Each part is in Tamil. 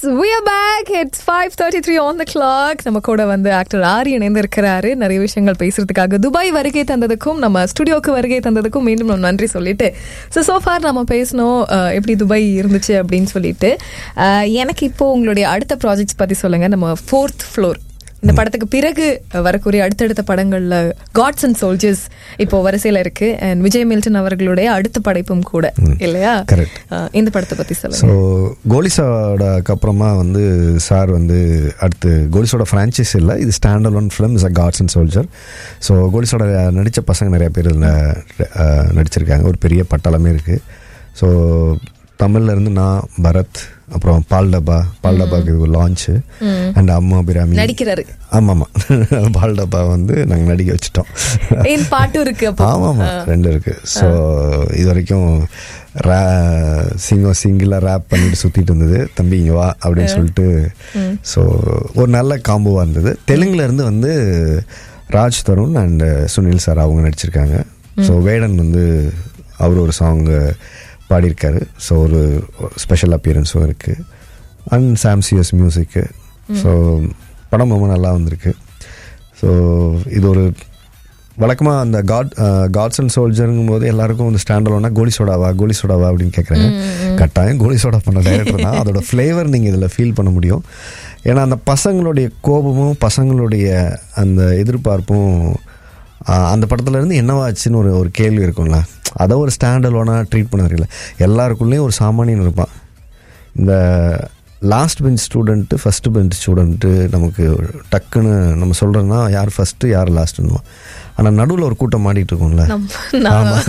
we are back. It's 5:33 on the clock. நம்ம கூட வந்து ஆக்டர் ஆரி இணைந்து இருக்கிறாரு நிறைய விஷயங்கள் பேசுறதுக்காக துபாய் வருகை தந்ததுக்கும் நம்ம ஸ்டுடியோக்கு வருகை தந்ததுக்கும் மீண்டும் நம்ம நன்றி சொல்லிட்டு ஸோ சோஃபார் நம்ம பேசணும் அஹ், எப்படி துபாய் இருந்துச்சு அப்படின்னு சொல்லிட்டு அஹ், எனக்கு இப்போ உங்களுடைய அடுத்த ப்ராஜெக்ட்ஸ் பத்தி சொல்லுங்க நம்ம ஃபோர்த் ஃப்ளோர் இந்த படத்துக்கு பிறகு வரக்கூடிய அடுத்தடுத்த படங்கள்ல காட்ஸ் அண்ட் சோல்ஜர்ஸ் இப்போ வரிசையில இருக்கு அண்ட் விஜய் மில்டன் அவர்களுடைய அடுத்த படைப்பும் கூட இல்லையா correct. அஹ், இந்த படத்தை பத்தி சொல்லுங்க ஸோ கோலிஸோடக்கு அப்புறமா வந்து சார் வந்து அடுத்து கோலிஸோட ஃப்ரான்ச்சைஸ் இல்லை இது standalone film is a gods and soldier so கோலிஸோட நடித்த பசங்க நிறைய பேர் இதில் நடிச்சிருக்காங்க ஒரு பெரிய பட்டாளமே இருக்குது ஸோ தமிழ்ல இருந்து நான் பரத் அப்புறம் பால் டப்பா பால் டப்பாக்கு ஒரு லான்ச்சு அண்ட் அம்மா பிராமி நடிக்கிறாரு ஆமாம் ஆமாம் பால் டப்பா வந்து நாங்கள் நடிக்க வச்சுட்டோம் ஏன் பாட்டும் இருக்கு அப்போ ஆமாம் ஆமாம் ரெண்டு இருக்கு ஸோ இது வரைக்கும் ரே சிங்கம் சிங்கிளாக ரேப் பண்ணிட்டு சுற்றிட்டு இருந்தது தம்பி இங்கே வா அப்படின்னு சொல்லிட்டு ஸோ ஒரு நல்ல காம்போவாக இருந்தது தெலுங்குல இருந்து வந்து ராஜ் தருண் அண்ட் சுனில் சார் அவங்க நடிச்சிருக்காங்க ஸோ வேடன் வந்து அவர் ஒரு சாங் பாடியிருக்காரு ஸோ ஒரு ஸ்பெஷல் அப்பியரன்ஸும் இருக்குது அண்ட் சாம்சியஸ் மியூசிக்கு ஸோ படம் ரொம்ப நல்லா வந்திருக்கு ஸோ இது ஒரு வழக்கமாக அந்த காட் காட்ஸ் அண்ட் சோல்ஜருங்கும் போது எல்லாருக்கும் வந்து ஸ்டாண்டலோனா கோலி சோடாவா கோலி சோடாவா அப்படின்னு கேட்குறாங்க கட்டாயம் கோலி சோடா பண்ண டைரக்டர் தான் அதோட ஃப்ளேவர் நீங்கள் இதில் ஃபீல் பண்ண முடியும் ஏன்னா அந்த பசங்களுடைய கோபமும் பசங்களுடைய அந்த எதிர்பார்ப்பும் ஆஹ், அந்த படத்துல இருந்து என்னவாச்சுன்னு ஒரு ஒரு கேள்வி இருக்கும்ல அதை ஒரு ஸ்டாண்டலோனா ட்ரீட் பண்ண தெரியல எல்லாருக்குள்ளேயும் ஒரு சாமானியன் இருப்பான் இந்த last bench student first bench student நமக்கு டக்குன்னு நம்ம சொல்கிறோன்னா யார் ஃபஸ்ட்டு யார் லாஸ்ட்டுன்னு ஆனால் நடுவில் ஒரு கூட்டம் மாடிட்டு இருக்கும்ல நம்ம- நான் ஆமாம்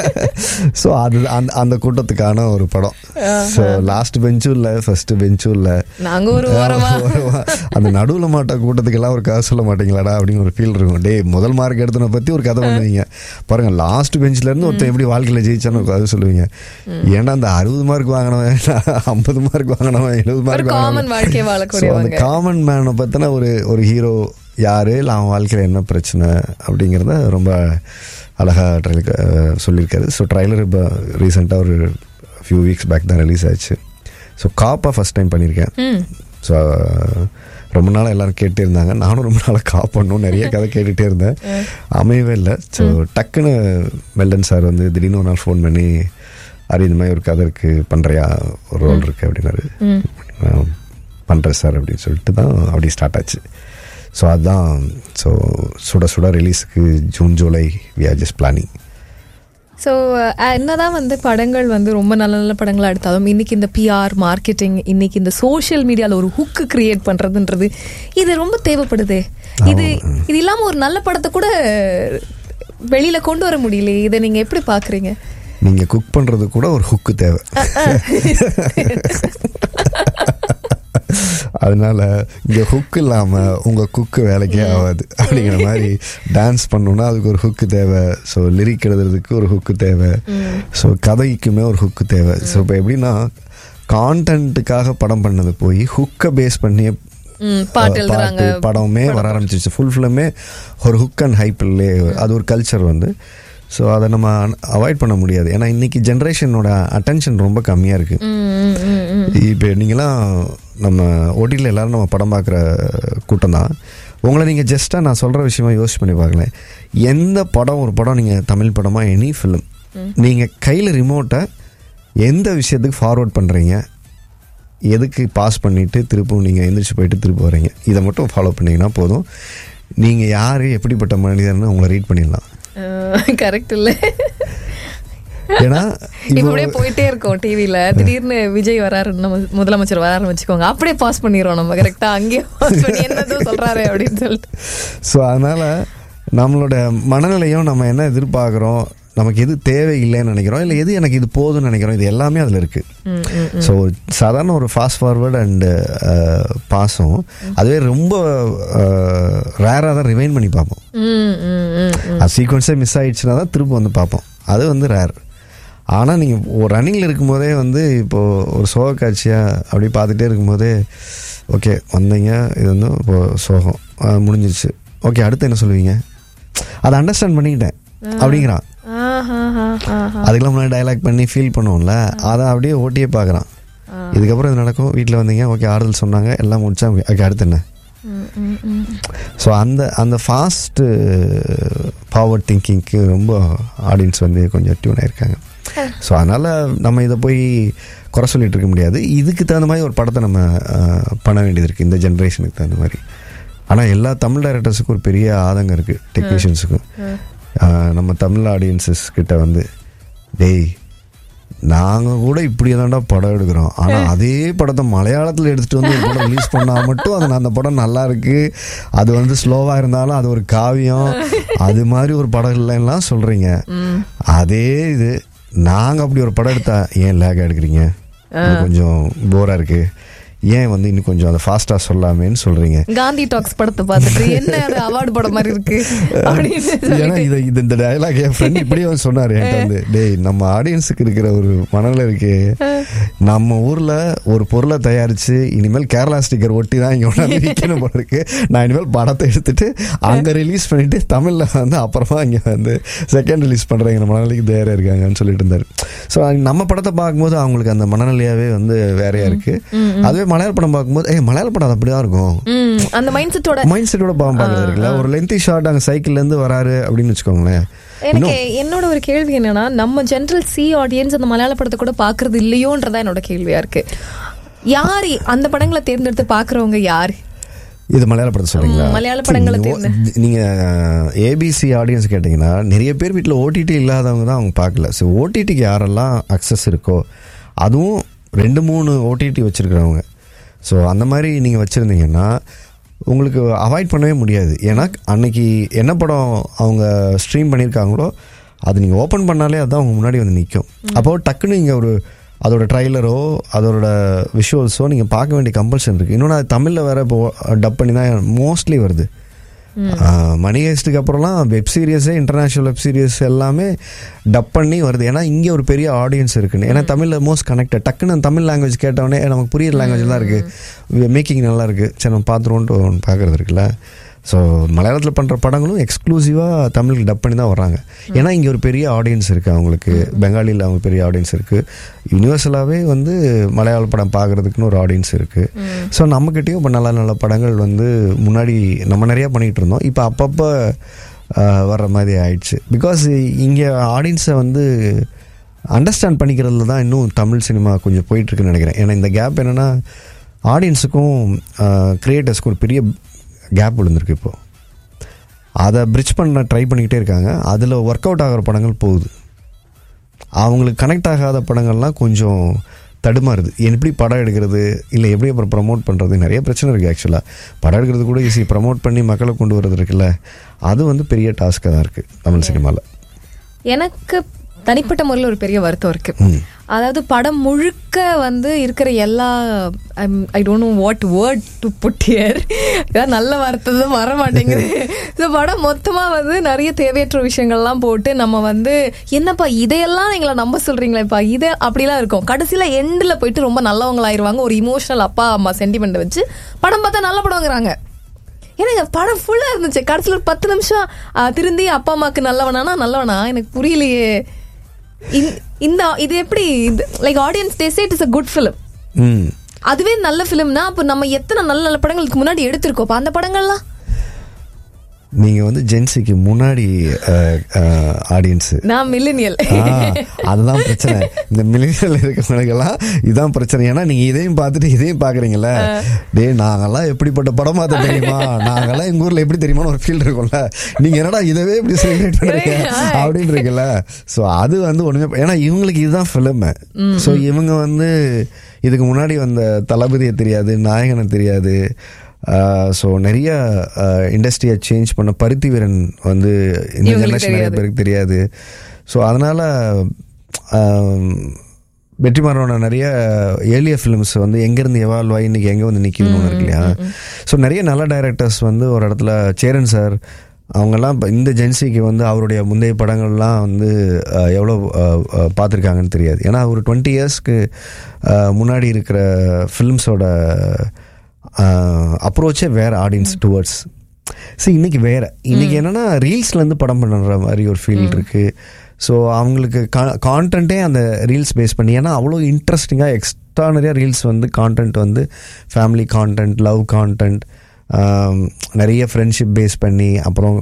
ஸோ அது அந்த அந்த கூட்டத்துக்கான ஒரு படம் ஸோ லாஸ்ட் பெஞ்சும் இல்லை ஃபஸ்ட்டு பெஞ்சும் இல்லை நாங்க ஒரு ஓரமா அந்த நடுவில் மாட்ட கூட்டத்துக்கெல்லாம் ஒரு கதை சொல்ல மாட்டீங்களாடா அப்படின்னு ஒரு ஃபீல் இருக்கும் டேய் முதல் மார்க் எடுத்தனை பற்றி ஒரு கதை பண்ணுவீங்க பாருங்க லாஸ்ட் பெஞ்ச்ல இருந்து ஒருத்தன் எப்படி வாழ்க்கையில் ஜெயிச்சான்னு ஒரு கதை சொல்லுவீங்க ஏன்னா அந்த அறுபது மார்க் வாங்கினவன் ஐம்பது மார்க் வாங்கினவன் எழுபது ஒரு மார்க் காமன் வாழ்க்கை அந்த வாழக்கூடியவங்க காமன் மேனை பற்றின ஒரு ஒரு ஹீரோ யாரு இல்லை அவன் வாழ்க்கையில் என்ன பிரச்சனை அப்படிங்கிறத ரொம்ப அழகாக ட்ரைலர் சொல்லியிருக்காரு ஸோ ட்ரைலர் இப்போ ரீசெண்டாக ஒரு ஃபியூ வீக்ஸ் பேக் தான் ரிலீஸ் ஆச்சு ஸோ காப்பாக ஃபஸ்ட் டைம் பண்ணியிருக்கேன் ம் ஸோ ரொம்ப நாளாக எல்லாரும் கேட்டே இருந்தாங்க நானும் ரொம்ப நாளாக காப் பண்ணணும் நிறைய கதை கேட்டுகிட்டே இருந்தேன் அமையவே இல்லை ஸோ டக்குன்னு மெல்டன் சார் வந்து திடீர்னு ஒரு நாள் ஃபோன் பண்ணி அரி இந்த மாதிரி ஒரு கதை இருக்கு பண்ணுறியா ஒரு ரோல் இருக்கு அப்படின்னாரு நான் பண்ணுறேன் சார் அப்படின்னு சொல்லிட்டு தான் அப்படி ஸ்டார்ட் ஆச்சு ஸோ அதுதான் ஸோ சுட சுட ரிலீஸுக்கு June July we are just planning so என்னதான் வந்து படங்கள் வந்து ரொம்ப நல்ல நல்ல படங்களா எடுத்தாலும் இன்னைக்கு இந்த பிஆர் மார்க்கெட்டிங் இன்னைக்கு இந்த சோஷியல் மீடியால ஒரு ஹுக்கு கிரியேட் பண்றதுன்றது இது ரொம்ப தேவைப்படுது இது இது இல்லாம ஒரு நல்ல படத்தை கூட வெளியில கொண்டு வர முடியலையே இதை நீங்க எப்படி பாக்குறீங்க நீங்கள் குக் பண்ணுறது கூட ஒரு ஹுக்கு தேவை அதனால இங்கே ஹுக் இல்லாமல் உங்கள் குக்கு வேலைக்கே ஆகாது அப்படிங்கிற மாதிரி டான்ஸ் பண்ணணும்னா அதுக்கு ஒரு ஹுக்கு தேவை ஸோ லிரிக் எழுதுறதுக்கு ஒரு ஹுக்கு தேவை ஸோ கதைக்குமே ஒரு ஹுக்கு தேவை ஸோ இப்போ எப்படின்னா கான்டென்ட்டுக்காக படம் பண்ணது போய் ஹுக்கை பேஸ் பண்ணி ம், பாட்டு எழுதுறாங்க பாட்டு, படமே வர ஆரம்பிச்சிருச்சு ஃபுல் ஃபிலிமே ஒரு ஹுக் அண்ட் ஹைப்பில்லே அது ஒரு கல்ச்சர் வந்து ஸோ அதை நம்ம அவாய்ட் பண்ண முடியாது ஏன்னா இன்னைக்கு ஜென்ரேஷனோட அட்டென்ஷன் ரொம்ப கம்மியாக இருக்குது ம், ம், ம், ம். இப்போ நீங்களாம் நம்ம ஓடியில் எல்லாரும் நம்ம படம் பார்க்குற கூட்டம் தான் உங்களை நீங்கள் ஜஸ்ட்டாக நான் சொல்கிற விஷயமா யோசிச்சு பண்ணி பார்க்கலேன் எந்த படம் ஒரு படம் நீங்கள் தமிழ் படமாக எனி ஃபிலிம் நீங்கள் கையில் ரிமோட்டை எந்த விஷயத்துக்கு ஃபார்வர்ட் பண்ணுறீங்க எதுக்கு பாஸ் பண்ணிவிட்டு திருப்பும் நீங்கள் எந்திரிச்சு போயிட்டு திருப்பி வரீங்க இதை மட்டும் ஃபாலோ பண்ணீங்கன்னா போதும் நீங்கள் யார் எப்படிப்பட்ட மனிதர்னு உங்களை ரீட் பண்ணிடலாம் கரெக்ட் இல்ல ஏன்னா இப்ப அப்படியே போயிட்டே இருக்கோம் டிவில திடீர்னு விஜய் வராரு நம்ம முதலமைச்சர் வராருன்னு வச்சுக்கோங்க அப்படியே பாஸ் பண்ணிடுறோம் நம்ம கரெக்டா அங்கேயே பாஸ் பண்ணி என்னதோ சொல்றாரு அப்படின்னு சொல்லிட்டு ஸோ அதனால் நம்மளோட மனநிலையும் நம்ம என்ன எதிர்பார்க்குறோம் நமக்கு எது தேவையில்லைன்னு நினைக்கிறோம் இல்லை எது எனக்கு இது போதும்னு நினைக்கிறோம் இது எல்லாமே அதில் இருக்குது ஸோ சாதாரண ஒரு ஃபாஸ்ட் ஃபார்வர்ட் அண்டு பாஸும் அதுவே ரொம்ப ரேராக தான் ரிவைன் பண்ணி பார்ப்போம் ம், ம், ம், ம். அது சீக்வன்ஸே மிஸ் ஆயிடுச்சுன்னா தான் திரும்ப வந்து பார்ப்போம் அது வந்து ரேர் ஆனால் நீங்கள் ஒரு ரன்னிங்கில் இருக்கும்போதே வந்து இப்போது ஒரு சோக காட்சியாக அப்படி பார்த்துட்டே இருக்கும்போதே ஓகே வந்தீங்க இது வந்து இப்போ சோகம் அஹ் முடிஞ்சிருச்சு ஓகே அடுத்து என்ன சொல்லுவீங்க அதை அண்டர்ஸ்டாண்ட் பண்ணிக்கிட்டேன் அப்படிங்கிறான் ஆஹா, ஆஹா, ஆஹா. அதுக்கெல்லாம் முன்னாடி டைலாக் பண்ணி ஃபீல் பண்ணுவோம்ல அதை அப்படியே ஓட்டியே பார்க்குறான் ஆ. இதுக்கப்புறம் இது நடக்கும் வீட்டில் வந்தீங்க ஓகே ஆறுதல் சொன்னாங்க எல்லாம் முடிச்சா ஓகே அடுத்து என்ன ஸோ அந்த அந்த ஃபாஸ்ட்டு ஃபார்வர்ட் திங்கிங்க்கு ரொம்ப ஆடியன்ஸ் வந்து கொஞ்சம் டியூன் ஆயிருக்காங்க ஸோ அதனால் நம்ம இதை போய் குறை சொல்லிட்டு இருக்க முடியாது இதுக்கு தகுந்த மாதிரி ஒரு படத்தை நம்ம அஹ், பண்ண வேண்டியது இருக்குது இந்த ஜென்ரேஷனுக்கு தகுந்த மாதிரி ஆனால் எல்லா தமிழ் டைரக்டர்ஸுக்கும் ஒரு பெரிய ஆதங்கம் இருக்குது டெக்னீஷியன்ஸுக்கும் நம்ம தமிழ் ஆடியன்ஸஸ் கிட்ட வந்து டேய் நாங்கள் கூட இப்படி தான்டா படம் எடுக்கிறோம் ஆனால் அதே படத்தை மலையாளத்தில் எடுத்துகிட்டு வந்து ஒரு படம் ரிலீஸ் பண்ணால் மட்டும் அது அந்த படம் நல்லா இருக்கு அது வந்து ஸ்லோவாக இருந்தாலும் அது ஒரு காவியம் அது மாதிரி ஒரு படம் இல்லைன்னா சொல்கிறீங்க அதே இது நாங்கள் அப்படி ஒரு படம் எடுத்தா ஏன் லேக் எடுக்கிறீங்க அது கொஞ்சம் போராக இருக்கு ஏன் வந்து இன்னும் கொஞ்சம் அதை ஃபாஸ்ட்டாக சொல்லாமேன்னு சொல்கிறீங்க காந்தி டாக்ஸ் படத்தை பார்த்துட்டு என்ன அது அவார்டு படம் மாதிரி இருக்கு அப்படின்னு ஏன்னா சொல்லிட்டு. இதை இது இந்த டயலாக் என் ஃப்ரெண்ட் இப்படியே வந்து சொன்னார் என்கிட்ட வந்து டேய் நம்ம ஆடியன்ஸுக்கு இருக்கிற ஒரு மனநிலை இருக்கு நம்ம ஊர்ல ஒரு பொருளை தயாரிச்சு இனிமேல் கேரளா ஸ்டிக்கர் ஒட்டி தான் இங்க கொண்டாந்து விற்கணும் போல இருக்கு நான் இனிமேல் படத்தை எடுத்துட்டு அங்க ரிலீஸ் பண்ணிட்டு தமிழ்ல வந்து அப்புறமா இங்க வந்து செகண்ட் ரிலீஸ் பண்றேங்கிற மனநிலைக்கு தயாரா இருக்காங்கன்னு சொல்லிட்டு இருந்தாரு ஸோ நம்ம படத்தை பார்க்கும்போது அவங்களுக்கு அந்த மனநிலையாவே வந்து வேறையா இருக்கு அதுவே மலையாள படம் பார்க்கும்போது ஏய் மலையாள படம் அது அப்படிதான் இருக்கும் ம், அந்த மைண்ட் செட்டோட மைண்ட் செட்டோட பாவம் பார்க்கறது இருக்குல்ல ஒரு லென்த்தி ஷார்ட் அங்கே சைக்கிள்ல இருந்து வராரு அப்படின்னு வச்சுக்கோங்களேன் எனக்கு என்னோட ஒரு கேள்வி என்னன்னா நம்ம ஜென்ரல் சி ஆடியன்ஸ் அந்த மலையாள படத்தை கூட பாக்குறது இல்லையோன்றதா என்னோட கேள்வியா இருக்கு யாரு அந்த படங்களை தேர்ந்தெடுத்து பாக்குறவங்க யாரு இது மலையாள படத்தை சொல்றீங்களா ம், மலையாள படங்களை நீங்க ஓ- நீங்க ஏபிசி ஆடியன்ஸ் கேட்டிங்கன்னா நிறைய பேர் வீட்டில் ஓடிடி இல்லாதவங்க தான் அவங்க பார்க்கல ஸோ ஓடிடிக்கு யாரெல்லாம் அக்சஸ் இருக்கோ அதுவும் ரெண்டு மூணு ஓடிடி வச்சிருக்கிறவங்க ஸோ அந்த மாதிரி நீங்கள் வச்சுருந்தீங்கன்னா உங்களுக்கு அவாய்ட் பண்ணவே முடியாது ஏன்னா அன்னைக்கு என்ன படம் அவங்க ஸ்ட்ரீம் பண்ணியிருக்காங்களோ அது நீங்கள் ஓப்பன் பண்ணாலே அதுதான் அவங்க முன்னாடி வந்து நிற்கும் அப்போ டக்குன்னு இங்கே ஒரு அதோட ட்ரைலரோ அதோட விஷுவல்ஸோ நீங்கள் பார்க்க வேண்டிய கம்பல்ஷன் இருக்குது இன்னொன்று அது தமிழில் வேற இப்போ டப் பண்ணி தான் மோஸ்ட்லி வருது மணி ஹேஸ்ட்டுக்கு அப்புறம்லாம் வெப் சீரியஸே இன்டர்நேஷ்னல் வெப் சீரிஸ் எல்லாமே டப் பண்ணி வருது ஏன்னா இங்கே ஒரு பெரிய ஆடியன்ஸ் இருக்குன்னு ஏன்னா தமிழில் மோஸ்ட் கனெக்டட் டக்குன்னு தமிழ் லாங்குவேஜ் கேட்டவொடனே நமக்கு புரியுற லாங்குவேஜ் தான் இருக்குது மேக்கிங் நல்லா இருக்குது சரி நம்ம பார்த்துருவோன்ட்டு ஒன்று பார்க்குறது இருக்குல்ல ஸோ மலையாளத்தில் பண்ணுற படங்களும் எக்ஸ்க்ளூசிவாக தமிழுக்கு டப் பண்ணி தான் வர்றாங்க ஏன்னா இங்கே ஒரு பெரிய ஆடியன்ஸ் இருக்குது அவங்களுக்கு பெங்காலியில் அவங்க பெரிய ஆடியன்ஸ் இருக்குது யூனிவர்சலாகவே வந்து மலையாள படம் பார்க்குறதுக்குன்னு ஒரு ஆடியன்ஸ் இருக்குது ஸோ நம்மக்கிட்டேயும் இப்போ நல்ல நல்ல படங்கள் வந்து முன்னாடி நம்ம நிறையா பண்ணிகிட்டு இருந்தோம் இப்போ அப்பப்போ ஆஹ், வர்ற மாதிரி ஆயிடுச்சு பிகாஸ் இங்கே ஆடியன்ஸை வந்து அண்டர்ஸ்டாண்ட் பண்ணிக்கிறதுல தான் இன்னும் தமிழ் சினிமா கொஞ்சம் போயிட்டுருக்குன்னு நினைக்கிறேன் ஏன்னா இந்த கேப் என்னென்னா ஆடியன்ஸுக்கும் கிரியேட்டர்ஸ்க்கும் ஒரு பெரிய கேப் விழுந்திருக்கு இப்போது அதை பிரிட்ஜ் பண்ண ட்ரை பண்ணிக்கிட்டே இருக்காங்க அதில் ஒர்க் அவுட் ஆகிற படங்கள் போகுது அவங்களுக்கு கனெக்ட் ஆகாத படங்கள்லாம் கொஞ்சம் தடுமாறுது எப்படி படம் எடுக்கிறது இல்லை எப்படி அப்புறம் ப்ரமோட் பண்ணுறது நிறைய பிரச்சனை இருக்குது ஆக்சுவலாக படம் எடுக்கிறது கூட ஈஸி ப்ரமோட் பண்ணி மக்களை கொண்டு வரது இருக்குல்ல அது வந்து பெரிய டாஸ்க்காக தான் இருக்குது தமிழ் சினிமாவில் எனக்கு தனிப்பட்ட முறையில் ஒரு பெரிய வருத்தம் இருக்கு அதாவது படம் முழுக்க வந்து இருக்கிற எல்லா I don't know what word to put here ஏதாவது நல்ல வார்த்தை தான் வர மாட்டேங்குது ஸோ படம் மொத்தமா வந்து நிறைய தேவையற்ற விஷயங்கள்லாம் போட்டு நம்ம வந்து என்னப்பா இதையெல்லாம் எங்களை நம்ப சொல்றீங்களேப்பா இதை அப்படிலாம் இருக்கும் கடைசியில எண்டில் போயிட்டு ரொம்ப நல்லவங்களாயிருவாங்க ஒரு இமோஷனல் அப்பா அம்மா சென்டிமெண்ட் வச்சு படம் பார்த்தா நல்ல படங்கிறாங்க எனக்கு படம் ஃபுல்லா இருந்துச்சு கடைசியில் ஒரு பத்து நிமிஷம் ஆ, திருந்தி அப்பா அம்மாக்கு நல்லவனானா நல்லவனா எனக்கு புரியலையே இந்த- இந்த இது எப்படி like audience they it is a good film ம் அதுவே நல்ல ஃபிலிம்னா அப்போ நம்ம எத்தனை நல்ல நல்ல படங்களுக்கு முன்னாடி எடுத்திருக்கோம் அப்ப அந்த படங்கள்லாம் நீங்கள் வந்து ஜென்சிக்கு முன்னாடி ஆடியன்ஸு நான் மில்லினியல் அதுதான் பிரச்சனை இந்த மில்லியனில் இருக்கிறவங்களுக்கெல்லாம் இதுதான் பிரச்சனை ஏன்னா நீங்க இதையும் பார்த்துட்டு இதையும் பாக்குறீங்கல்ல டேய் நாங்கெல்லாம் எப்படிப்பட்ட படம் பார்த்த தெரியுமா நாங்கெல்லாம் எங்க ஊர்ல எப்படி தெரியுமான்னு ஒரு ஃபீல் இருக்கும்ல நீங்க என்னடா இதவே இப்படி செலிப்ரேட் பண்றீங்க அப்படின்னு இருக்குல்ல ஸோ அது வந்து ஒண்ணுமே ஏன்னா இவங்களுக்கு இதுதான் ஃபிலிம் ஸோ இவங்க வந்து இதுக்கு முன்னாடி வந்த தளபதியை தெரியாது நாயகனை தெரியாது ஸோ நிறைய இண்டஸ்ட்ரியை சேஞ்ச் பண்ண பருத்தி வீரன் வந்து இந்த இவங்களுக்கு ஜெனரேஷன் நிறைய தெரியாது. பேருக்கு தெரியாது ஸோ அதனால ஆம், வெற்றிமாறனோட நிறைய ஏலிய ஃபிலிம்ஸ் வந்து எங்கேருந்து எவால்வ் ஆகி இன்னைக்கு எங்கே வந்து நிற்கிதுன்னு ஒன்று இருக்கு இல்லையா ஸோ நிறைய நல்ல டைரக்டர்ஸ் வந்து ஒரு இடத்துல சேரன் சார் அவங்கெல்லாம் இப்போ இந்த ஜென்சிக்கு வந்து அவருடைய முந்தைய படங்கள்லாம் வந்து அஹ், எவ்வளோ அஹ், அஹ், பார்த்திருக்காங்கன்னு தெரியாது ஏன்னா ஒரு டுவெண்ட்டி இயர்ஸ்க்கு முன்னாடி இருக்கிற ஃபிலிம்ஸோட அப்ரோச்சே வேற ஆடியன்ஸ் டுவர்ட்ஸ் சரி இன்னைக்கு வேற இன்னைக்கு என்னன்னா ரீல்ஸ்ல இருந்து படம் பண்ணுற மாதிரி ஒரு ஃபீல் இருக்கு ஸோ அவங்களுக்கு கான்டென்ட்டே அந்த ரீல்ஸ் பேஸ் பண்ணி ஏன்னா அவ்வளோ இன்ட்ரெஸ்டிங்காக எக்ஸ் எக்ஸ்ட்ரானரியாக ரீல்ஸ் வந்து கான்டென்ட் வந்து ஃபேமிலி கான்டென்ட் லவ் கான்டென்ட் நிறைய ஃப்ரெண்ட்ஷிப் பேஸ் பண்ணி அப்புறம்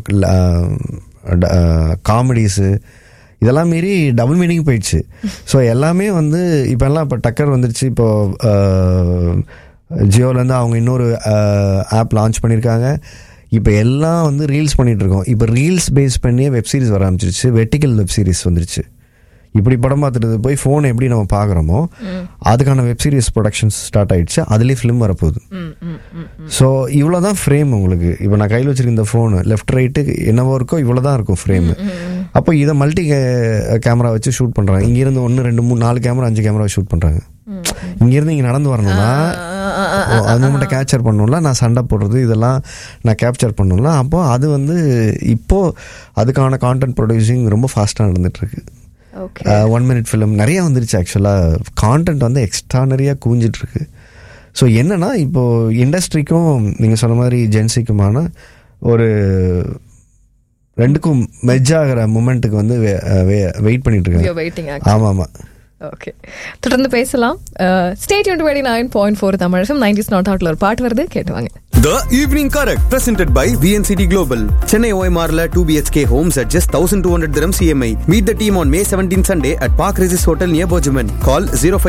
காமெடிஸு இதெல்லாம் மீறி டபுள் மீனிங் போயிடுச்சு ஸோ எல்லாமே வந்து இப்போல்லாம் இப்போ டக்கர் வந்துருச்சு இப்போ ஜியோலேருந்து அவங்க இன்னொரு ஆப் லான்ச் பண்ணியிருக்காங்க இப்போ எல்லாம் வந்து ரீல்ஸ் பண்ணிட்டு இருக்கோம் இப்போ ரீல்ஸ் பேஸ் பண்ணியே வெப் சீரிஸ் வர ஆரம்பிச்சிருச்சு வெர்டிக்கல் வெப் சீரிஸ் வந்துருச்சு இப்படி படம் பார்த்துட்டு போய் ஃபோன் எப்படி நம்ம பார்க்குறோமோ அதுக்கான வெப் சீரிஸ் ப்ரொடக்ஷன்ஸ் ஸ்டார்ட் ஆயிடுச்சு அதுலேயே ஃபிலிம் வரப்போகுது ஸோ இவ்வளோ தான் ஃப்ரேம் உங்களுக்கு இப்போ நான் கையில் வச்சிருக்க இந்த ஃபோனு லெஃப்ட் ரைட்டு என்னவோ இருக்கோ இவ்வளோ தான் இருக்கும் ஃப்ரேமு அப்போ இதை மல்டி கேமரா வச்சு ஷூட் பண்ணுறாங்க இங்கேருந்து ஒன்று ரெண்டு மூணு நாலு கேமரா அஞ்சு கேமரா ஷூட் பண்ணுறாங்க இங்கேருந்து இங்கே நடந்து வரணும்னா அது மட்டும் கேப்சர் பண்ணணும்ல நான் சண்டை போடுறது இதெல்லாம் நான் கேப்சர் பண்ணணும்ல அப்போ அது வந்து இப்போ அதுக்கான கான்டென்ட் ப்ரொடியூசிங் ரொம்ப ஃபாஸ்ட்டாக நடந்துட்டுருக்கு ஓகே ஒன் மினிட் ஃபிலிம் நிறைய வந்துருச்சு ஆக்சுவலாக கான்டென்ட் வந்து எக்ஸ்ட்ரானரியாக கூஞ்சிட்டு இருக்கு ஸோ என்னன்னா இப்போ இண்டஸ்ட்ரிக்கும் நீங்கள் சொன்ன மாதிரி ஜென்சிக்குமான ஒரு ரெண்டுக்கும் மெஜ் ஆகிற மூமெண்ட்டுக்கு வந்து வெயிட் பண்ணிட்டு இருக்காங்க வெயிட்டிங் ஆமாம் ஆமாம் ஓகே தொடர்ந்து பேசலாம் state twenty nine point four தமிழகம் நைன்டிஸ் நாட் அவுட்ல ஒரு பாட்டு வருது கேட்டுவாங்க The Evening Correct, presented by VNCT Global. Chennai OMR 2 BHK homes at just 1200 dirhams EMI. Meet the team on May 17 Sunday at Park Regis Hotel near Bojaman. Call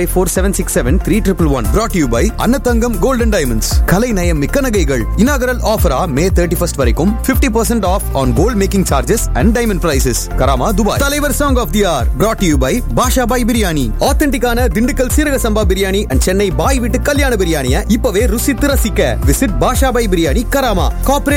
054 Brought to you by Annathangam Golden Diamonds. Kalai Nayam Mikkanagaigal. Inaugural offer ah May 31st வரைக்கும் 50% off on gold making charges and diamond prices. Karama, Dubai. தலைவர் Song of the Hour. Brought to you by Basha Bhai Biryani. ஆத்தென்டிக்கான Dindigul சீரக சம்பா பிரியாணி அண்ட் சென்னை பாய் வீட்டு கல்யாண பிரியாணியை இப்பவே ருசித்து ரசிக்க visit Basha Bhai biryani Karama corporate